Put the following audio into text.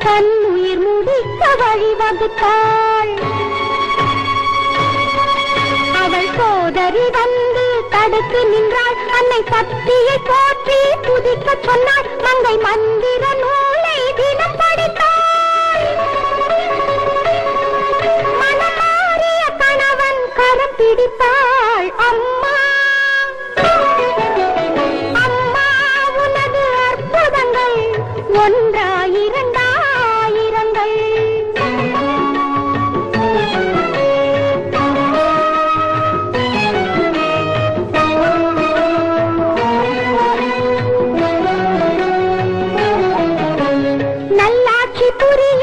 தன் உயிர் முடிக்க வழிவகுத்தாள் அவள் சோதரி வந்து தடுத்து நின்றாள் அன்னை சக்தியை போற்றி துதிக்க சொன்னாள் மங்கை மந்திர நூலை தினம் படித்தாள் மனமாறிய கணவன் கரம் பிடித்தாள் அம்மா அம்மா உனது அற்புதங்கள் ஒன்றாயிரண்டாயிரங்கள் நல்லாட்சி புரிய